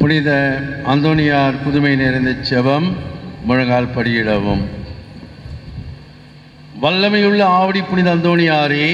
புனித அந்தோனியார் புதுமை நிறைந்த செபம் முழங்கால் படியிடவும் வல்லமையுள்ள ஆவடி புனித அந்தோணியாரே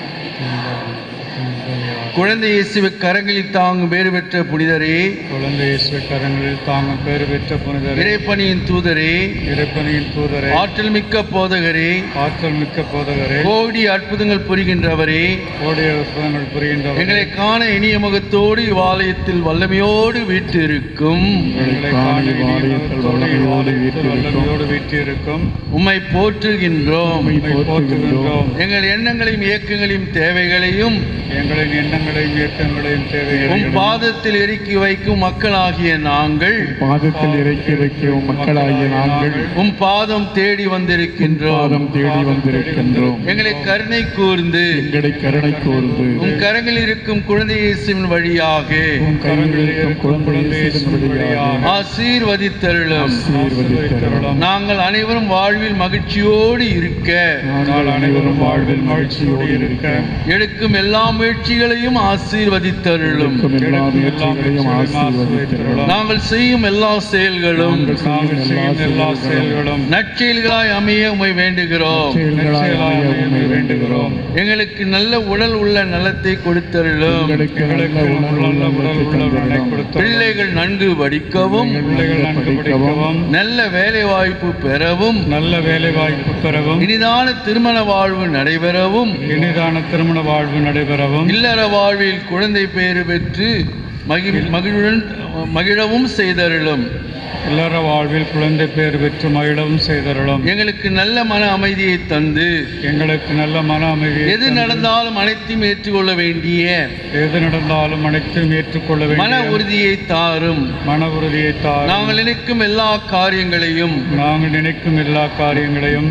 குழந்தை இயேசுவை கரங்களில் தாங்கும் பேறு பெற்ற புனிதரே குழந்தை இயேசு கரங்களில் தாங்கும் பேறு பெற்ற புனிதரே இறைப்பணியின் தூதரே இறைப்பணியின் தூதரே ஆற்றல் மிக்க போதகரே ஆற்றல் மிக்க போதகரே கோடி அற்புதங்கள் புரிகின்றவரே கோடிய அற்புதங்கள் புரிகின்றவர் எங்களை காண இனிய முகத்தோடு இவ்வாலயத்தில் வல்லமையோடு வீற்றிருக்கும் எங்களை காண இனியத்தோடு இவ்வாலயத்தில் வல்லமையோடு வீற்றிருக்கும் உம்மை போற்றுகின்றோம் உம்மை போற்றுகின்றோம் எங்கள் எண்ணங்களையும் இயக்கங்களையும் தேவைகளையும் எங்களின் எண்ணங்களையும் இயக்கங்களையும் உம் தேவைகளையும் பாதத்தில் இறக்கி வைக்கும் மக்களாகிய நாங்கள் பாதத்தில் இறக்கி வைக்கும் மக்களாகிய நாங்கள் உம் பாதம் தேடி வந்திருக்கின்றோம் பாதம் தேடி வந்திருக்கின்றோம் எங்களை கருணை கூர்ந்து எங்களை கருணை கூர்ந்து உம் கரங்களில் இருக்கும் குழந்தை இயேசுவின் வழியாக உம் கைகளில் இருக்கும் குழந்தை இயேசுவின் வழியாக ஆசீர்வதித்தருளும் ஆசீர்வதித்தருளும். நாங்கள் அனைவரும் வாழ்வில் மகிழ்ச்சியோடு இருக்க நாங்கள் அனைவரும் வாழ்வில் மகிழ்ச்சியோடு இருக்க எடுக்கும் எல்லா முயற்சிகளையும் ஆசீர்வதித்தருளும் இருக்கும் எல்லா முயற்சிகளையும் ஆசீர்வதித்தருளும் நாங்கள் செய்யும் எல்லா செயல்களும் நாங்கள் செய்யும் எல்லா செயல்களும் நற்செயல்களாய் அமைய உமை வேண்டுகிறோம் செயல்களாய் அமைய உம்மை வேண்டுகிறோம் எங்களுக்கு நல்ல உடல் உள்ள நலத்தை கொடுத்தருளும் எங்களுக்கு எங்களுக்கு நல்ல நல்ல உணர்வு உடல் உள்ள உடலை தந்தருளும். கொடுத்து பிள்ளைகள் நன்கு படிக்கவும் பிள்ளைகள் நன்கு படிக்கவும் நல்ல வேலை வாய்ப்பு பெறவும் நல்ல வேலை வாய்ப்பு பெறவும் இனிதான திருமண வாழ்வு நடைபெறவும் இனிதான திருமண வாழ்வு நடைபெறவும் இல்லற வாழ்வில் குழந்தை பேறு பெற்று மகிழ் மகிழுடன் மகிழவும் செய்தருளும் இல்லற வாழ்வில் குழந்தை பேர் பெற்று மகிழவும் செய்தருளும் எங்களுக்கு நல்ல மன அமைதியை தந்து எங்களுக்கு நல்ல மன அமைதி எது நடந்தாலும் அனைத்தையும் ஏற்றுக்கொள்ள வேண்டிய எது நடந்தாலும் அனைத்தும் ஏற்றுக்கொள்ள மன வேண்டிய உறுதியை தாரும் மன உறுதியை தார் நாங்கள் நினைக்கும் எல்லா காரியங்களையும் நாங்கள் நினைக்கும் எல்லா காரியங்களையும்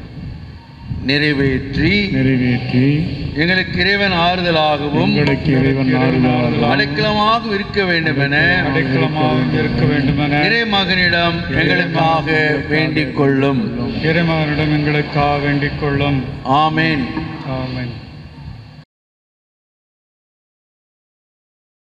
நிறைவேற்றி நிறைவேற்றி எங்களுக்கு இறைவன் ஆறுதலாகவும் எங்களுக்கு இறைவன் ஆறுதலாக அடைக்கலமாக இருக்க வேண்டும் என அடைக்கலமாக இருக்க வேண்டுமென இறைமகனிடம் எங்களுக்காக வேண்டிக் கொள்ளும் இறைமகனிடம் எங்களுக்காக வேண்டிக் கொள்ளும் ஆமேன் ஆமென்